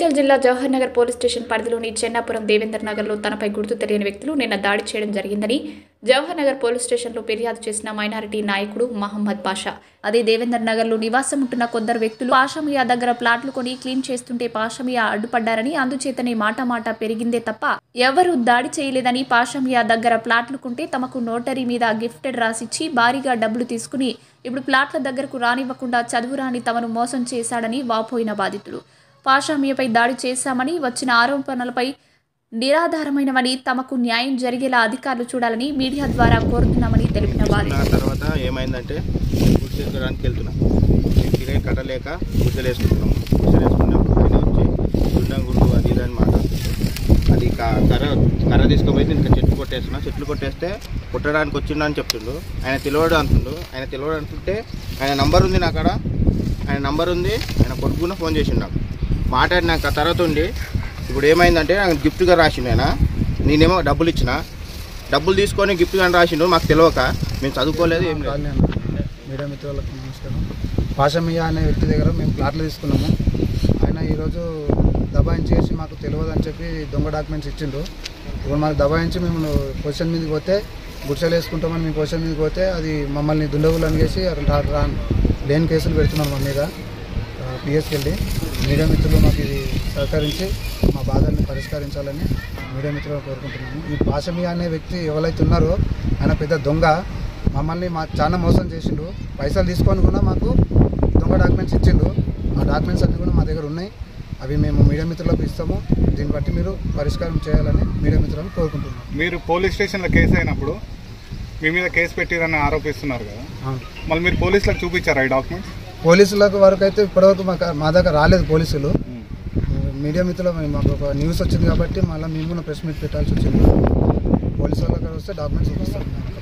మేడ్చల్ జిల్లా Jawahar Nagar police station పరిధిలోని చెన్నాపురం దేవేందర్ నగర్లో తనపై గుర్తు తెలియని వ్యక్తులు నిన్న దాడి చేయడం జరిగిందని జవహర్ నగర్ పోలీస్ స్టేషన్లో ఫిర్యాదు చేసిన మైనారిటీ నాయకుడు మహమ్మద్ పాషా అదే దేవేందర్ నగర్లో నివాసం ఉంటున్న కొందరు వ్యక్తులు పాషమియా దగ్గర ప్లాట్లు కొని క్లీన్ చేస్తుంటే పాషమియా అడ్డుపడ్డారని అందుచేతనే మాట మాట పెరిగిందే తప్ప ఎవరూ దాడి చేయలేదని పాషమియా దగ్గర ప్లాట్లు కొంటే తమకు నోటరీ మీద గిఫ్టెడ్ రాసిచ్చి భారీగా డబ్బులు తీసుకుని ఇప్పుడు ప్లాట్ల దగ్గరకు రానివ్వకుండా చదువురాని తమను మోసం చేశాడని వాపోయిన బాధితులు పాషామియపై దాడి చేశామని వచ్చిన ఆరోపణలపై నిరాధారమైనవని తమకు న్యాయం జరిగేలా అధికారులు చూడాలని మీడియా ద్వారా కోరుతున్నామని తెలిపిన నా బాధితులు తర్వాత ఏమైందంటే గుడిసె ఎక్కడానికి వెళ్తున్నా కిరాయి కట్టలేక గుడిసెలు వేసుకుంటున్నాము గుడిసెలు వేసుకున్నప్పుడు ఆయన వచ్చి దుండం గురువు అది ఇది అని మాట్లాడుతుంది అది క- కర్ర కర్ర తీసుకుపోయి ఇంకా చెట్లు కొట్టేస్తున్నా చెట్లు కొట్టేస్తే కొట్టడానికి వచ్చిండు అని చెప్తుండు ఆయన తెలియడు అంటుండు ఆయన తెలియడు అంటుంటే ఆయన నంబర్ ఉంది నా కాడ ఆయన నంబర్ ఉంది ఆయన కొడుకున ఫోన్ చేసిండు నాకు మాట్లాడినాక తర్వాత ఉండి ఇప్పుడు ఏమైందంటే నాకు గిఫ్ట్గా రాసిండు ఆయన నేనేమో డబ్బులు ఇచ్చిన డబ్బులు తీసుకొని గిఫ్ట్ కానీ రాసిండు మాకు తెలియక మేము చదువుకోలేదు ఏం లేదు కాలనీ అన్న మీడియా మిత్రులకు నమస్కారం పాషమియా అనే వ్యక్తి దగ్గర మేము ప్లాట్లు తీసుకున్నాము ఆయన ఈరోజు దబాయించేసి మాకు తెలియదు అని చెప్పి దొంగ డాక్యుమెంట్స్ ఇచ్చిండు ఇప్పుడు మాకు దబాయించి మేము పొజిషన్ మీదకి పోతే గుడిసెలు వేసుకుంటామని మీ పొజిషన్ మీదకి పోతే అది మమ్మల్ని దుండగులు అనిగేసి రా- రా- లేని కేసులు పెడుతున్నారు మా మీద పిఎస్కి వెళ్ళి మీడియా మిత్రులు మాకు ఇది సహకరించి మా బాధల్ని పరిష్కరించాలని మీడియా మిత్రులు కోరుకుంటున్నాము ఈ పాషమియా అనే వ్యక్తి ఎవరైతే ఉన్నారో ఆయన పెద్ద దొంగ మమ్మల్ని మా చాలా మోసం చేసిండు పైసలు తీసుకొని కూడా మాకు దొంగ డాక్యుమెంట్స్ ఇచ్చిండు ఆ డాక్యుమెంట్స్ అన్నీ కూడా మా దగ్గర ఉన్నాయి అవి మేము మీడియా మిత్రులకు ఇస్తాము దీన్ని బట్టి మీరు పరిష్కారం చేయాలని మీడియా మిత్రులను కోరుకుంటున్నాం మీరు పోలీస్ స్టేషన్లో కేసు అయినప్పుడు మీ మీద కేసు పెట్టిరని ఆరోపిస్తున్నారు కదా అవును మళ్ళీ మీరు పోలీసులకు చూపించారా ఈ డాక్యుమెంట్స్ పోలీసులకు వరకు అయితే ఇప్పటివరకు మాకు మా దగ్గర రాలేదు పోలీసులు మీడియా మిత్రులు మాకు ఒక న్యూస్ వచ్చింది కాబట్టి మళ్ళీ మేము కూడా ప్రెస్ మీట్ పెట్టాల్సి వచ్చింది పోలీసు వాళ్ళకి వస్తే డాక్యుమెంట్స్ చూపిస్తాం